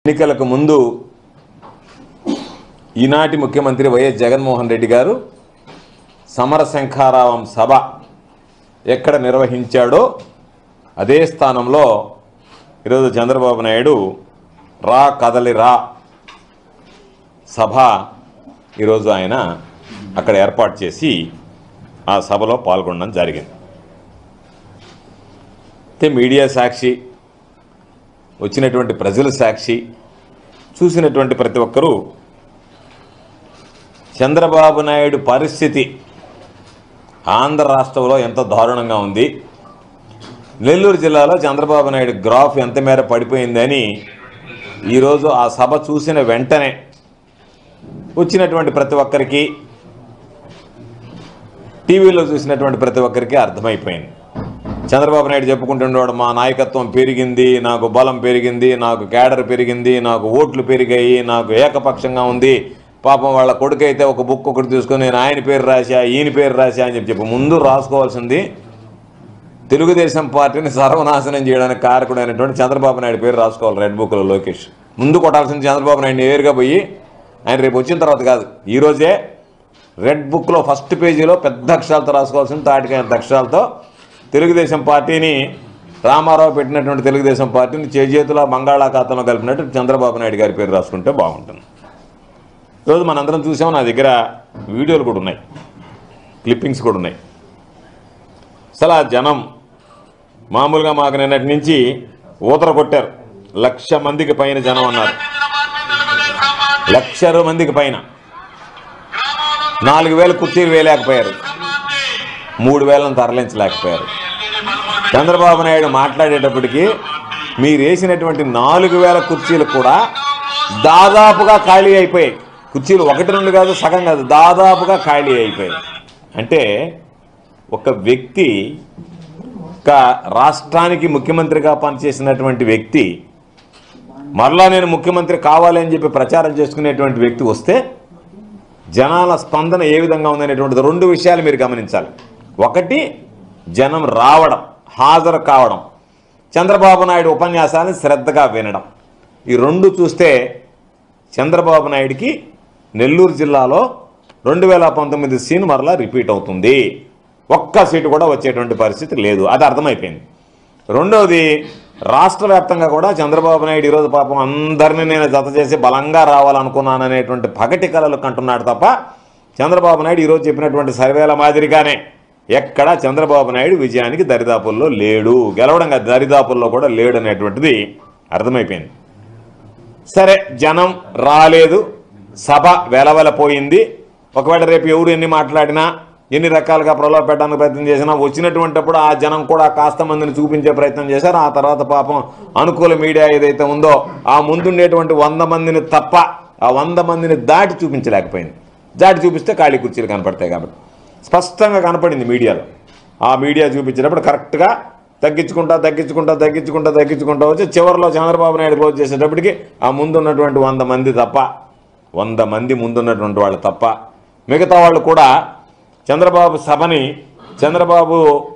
ఎన్నికలకు ముందు ఈనాటి ముఖ్యమంత్రి వైఎస్ జగన్మోహన్ రెడ్డి గారు సమర శంఖారావం సభ ఎక్కడ నిర్వహించాడో అదే స్థానంలో ఈరోజు చంద్రబాబు నాయుడు రా కదలి రా సభ ఈరోజు ఆయన అక్కడ ఏర్పాటు చేసి ఆ సభలో పాల్గొనడం జరిగింది అయితే మీడియా సాక్షి వచ్చినటువంటి ప్రజల సాక్షి చూసినటువంటి ప్రతి ఒక్కరూ చంద్రబాబు నాయుడు పరిస్థితి ఆంధ్ర రాష్ట్రంలో ఎంత దారుణంగా ఉంది నెల్లూరు జిల్లాలో చంద్రబాబు నాయుడు గ్రాఫ్ ఎంత మేర పడిపోయిందని ఈరోజు ఆ సభ చూసిన వెంటనే వచ్చినటువంటి ప్రతి ఒక్కరికి టీవీలో చూసినటువంటి ప్రతి ఒక్కరికి అర్థమైపోయింది చంద్రబాబు నాయుడు చెప్పుకుంటుండేవాడు మా నాయకత్వం పెరిగింది నాకు బలం పెరిగింది నాకు కేడర్ పెరిగింది నాకు ఓట్లు పెరిగాయి నాకు ఏకపక్షంగా ఉంది పాపం వాళ్ళ కొడుకు అయితే ఒక బుక్ ఒకటి తీసుకొని నేను ఆయన పేరు రాశా ఈయన పేరు రాశా అని చెప్పి చెప్పి ముందు రాసుకోవాల్సింది తెలుగుదేశం పార్టీని సర్వనాశనం చేయడానికి కారకుడైనటువంటి చంద్రబాబు నాయుడు పేరు రాసుకోవాలి రెడ్ బుక్లో లోకేష్ ముందు కొట్టాల్సింది చంద్రబాబు నాయుడు నేరుగా పోయి ఆయన రేపు వచ్చిన తర్వాత కాదు ఈరోజే రెడ్ బుక్లో ఫస్ట్ పేజీలో పెద్ద అక్షరాలతో రాసుకోవాల్సింది తాటికాయ అక్షరాలతో తెలుగుదేశం పార్టీని రామారావు పెట్టినటువంటి తెలుగుదేశం పార్టీని చేజేతుల బంగాళాఖాతంలో కలిపినట్టు చంద్రబాబు నాయుడు గారి పేరు రాసుకుంటే బాగుంటుంది ఈరోజు మనందరం చూసాం నా దగ్గర వీడియోలు కూడా ఉన్నాయి క్లిప్పింగ్స్ కూడా ఉన్నాయి అసలు ఆ జనం మామూలుగా మాకు నిన్నటి నుంచి ఊతర కొట్టారు లక్ష మందికి పైన జనం అన్నారు లక్ష మందికి పైన నాలుగు వేల కుర్చీలు వేయలేకపోయారు మూడు వేలను తరలించలేకపోయారు చంద్రబాబు నాయుడు మాట్లాడేటప్పటికి మీరు వేసినటువంటి నాలుగు వేల కుర్చీలు కూడా దాదాపుగా ఖాళీ అయిపోయాయి కుర్చీలు ఒకటి రెండు కాదు సగం కాదు దాదాపుగా ఖాళీ అయిపోయాయి అంటే ఒక వ్యక్తి ఒక రాష్ట్రానికి ముఖ్యమంత్రిగా పనిచేసినటువంటి వ్యక్తి మరలా నేను ముఖ్యమంత్రి కావాలి అని చెప్పి ప్రచారం చేసుకునేటువంటి వ్యక్తి వస్తే జనాల స్పందన ఏ విధంగా ఉందనేటువంటిది రెండు విషయాలు మీరు గమనించాలి ఒకటి జనం రావడం హాజరు కావడం చంద్రబాబు నాయుడు ఉపన్యాసాన్ని శ్రద్ధగా వినడం ఈ రెండు చూస్తే చంద్రబాబు నాయుడికి నెల్లూరు జిల్లాలో రెండు వేల పంతొమ్మిది సీన్ మరలా రిపీట్ అవుతుంది ఒక్క సీటు కూడా వచ్చేటువంటి పరిస్థితి లేదు అది అర్థమైపోయింది రెండవది రాష్ట్ర వ్యాప్తంగా కూడా చంద్రబాబు నాయుడు ఈరోజు పాపం అందరినీ నేను జత చేసి బలంగా రావాలనుకున్నాననేటువంటి పగటి కలలు కంటున్నాడు తప్ప చంద్రబాబు నాయుడు ఈరోజు చెప్పినటువంటి సర్వేల మాదిరిగానే ఎక్కడా చంద్రబాబు నాయుడు విజయానికి దరిదాపుల్లో లేడు గెలవడం కాదు, దరిదాపుల్లో కూడా లేడు అనేటువంటిది అర్థమైపోయింది సరే జనం రాలేదు సభ వెలవెలపోయింది ఒకవేళ రేపు ఎవరు ఎన్ని మాట్లాడినా ఎన్ని రకాలుగా ప్రలోభ పెట్టడానికి ప్రయత్నం చేసినా వచ్చినటువంటిప్పుడు ఆ జనం కూడా కాస్త మందిని చూపించే ప్రయత్నం చేశారు ఆ తర్వాత పాపం అనుకూల మీడియా ఏదైతే ఉందో ఆ ముందుండేటువంటి వంద మందిని తప్ప ఆ వంద మందిని దాటి చూపించలేకపోయింది దాటి చూపిస్తే ఖాళీ కుర్చీలు కనపడతాయి కాబట్టి స్పష్టంగా కనపడింది మీడియాలో ఆ మీడియా చూపించేటప్పుడు కరెక్ట్గా తగ్గించుకుంటా తగ్గించుకుంటా తగ్గించుకుంటా తగ్గించుకుంటా వచ్చి చివరిలో చంద్రబాబు నాయుడు క్లోజ్ చేసేటప్పటికి ఆ ముందున్నటువంటి వంద మంది తప్ప వంద మంది ముందున్నటువంటి వాళ్ళు తప్ప మిగతా వాళ్ళు కూడా చంద్రబాబు సభని చంద్రబాబు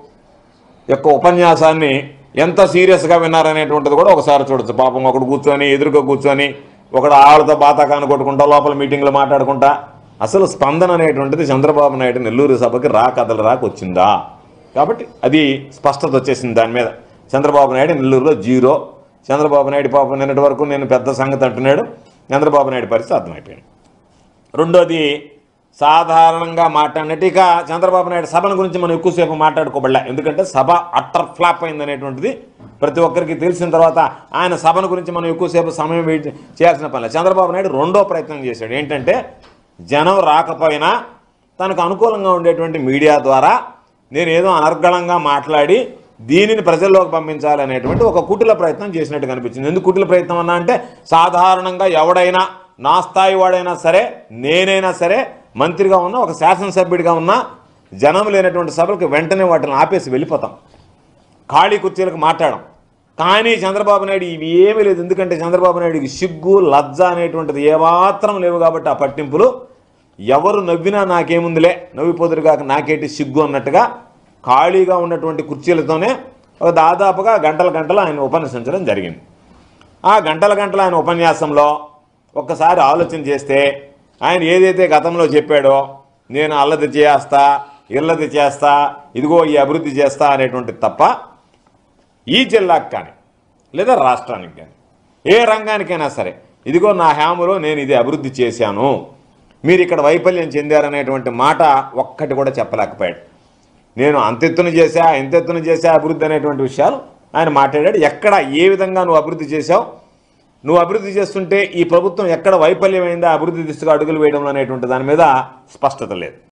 యొక్క ఉపన్యాసాన్ని ఎంత సీరియస్గా విన్నారనేటువంటిది కూడా ఒకసారి చూడొచ్చు పాపం ఒకడు కూర్చొని ఎదురుగా కూర్చొని ఒకడు ఆళ్ళతో బాతాకాన్ని కొట్టుకుంటా లోపల మీటింగ్లో మాట్లాడుకుంటా అసలు స్పందన అనేటువంటిది చంద్రబాబు నాయుడు నెల్లూరు సభకి రా కథలు రాక వచ్చిందా కాబట్టి అది స్పష్టత వచ్చేసింది దాని మీద చంద్రబాబు నాయుడు నెల్లూరులో జీరో చంద్రబాబు నాయుడు పాపం నిన్నటి వరకు నేను పెద్ద సంగతి అంటున్నాడు చంద్రబాబు నాయుడు పరిస్థితి అర్థమైపోయింది రెండోది సాధారణంగా మాట్లాడినట్టు ఇక చంద్రబాబు నాయుడు సభల గురించి మనం ఎక్కువసేపు మాట్లాడుకోబడలే ఎందుకంటే సభ అట్టర్ ఫ్లాప్ అయింది అనేటువంటిది ప్రతి ఒక్కరికి తెలిసిన తర్వాత ఆయన సభను గురించి మనం ఎక్కువసేపు సమయం వెయిట్ చేయాల్సిన పని లేదు చంద్రబాబు నాయుడు రెండో ప్రయత్నం చేశాడు ఏంటంటే జనం రాకపోయినా తనకు అనుకూలంగా ఉండేటువంటి మీడియా ద్వారా నేను ఏదో అనర్గళంగా మాట్లాడి దీనిని ప్రజల్లోకి పంపించాలి అనేటువంటి ఒక కుటిల ప్రయత్నం చేసినట్టు కనిపించింది ఎందుకు కుటిల ప్రయత్నం అన్నా అంటే సాధారణంగా ఎవడైనా నా స్థాయి వాడైనా సరే నేనైనా సరే మంత్రిగా ఉన్నా ఒక శాసనసభ్యుడిగా ఉన్నా జనం లేనటువంటి సభలకు వెంటనే వాటిని ఆపేసి వెళ్ళిపోతాం ఖాళీ కుర్చీలకు మాట్లాడడం కానీ చంద్రబాబు నాయుడు ఇవి ఏమీ లేదు ఎందుకంటే చంద్రబాబు నాయుడికి సిగ్గు లజ్జ అనేటువంటిది ఏమాత్రం లేవు కాబట్టి ఆ పట్టింపులు ఎవరు నవ్వినా నాకేముందిలే నవ్విపోదురుగా నాకేటి సిగ్గు అన్నట్టుగా ఖాళీగా ఉన్నటువంటి కుర్చీలతోనే ఒక దాదాపుగా గంటల గంటలు ఆయన ఉపన్యసించడం జరిగింది ఆ గంటల గంటల ఆయన ఉపన్యాసంలో ఒక్కసారి ఆలోచన చేస్తే ఆయన ఏదైతే గతంలో చెప్పాడో నేను అల్లది చేస్తా ఇల్లది చేస్తా ఇదిగో ఈ అభివృద్ధి చేస్తా అనేటువంటి తప్ప ఈ జిల్లాకు కానీ లేదా రాష్ట్రానికి కానీ ఏ రంగానికైనా సరే ఇదిగో నా హ్యాములో నేను ఇది అభివృద్ధి చేశాను మీరు ఇక్కడ వైఫల్యం చెందారనేటువంటి మాట ఒక్కటి కూడా చెప్పలేకపోయాడు నేను అంతెత్తున చేశా ఇంతెత్తున చేశా అభివృద్ధి అనేటువంటి విషయాలు ఆయన మాట్లాడాడు ఎక్కడ ఏ విధంగా నువ్వు అభివృద్ధి చేశావు నువ్వు అభివృద్ధి చేస్తుంటే ఈ ప్రభుత్వం ఎక్కడ వైఫల్యమైందా అభివృద్ధి దిశగా అడుగులు వేయడం అనేటువంటి దాని మీద స్పష్టత లేదు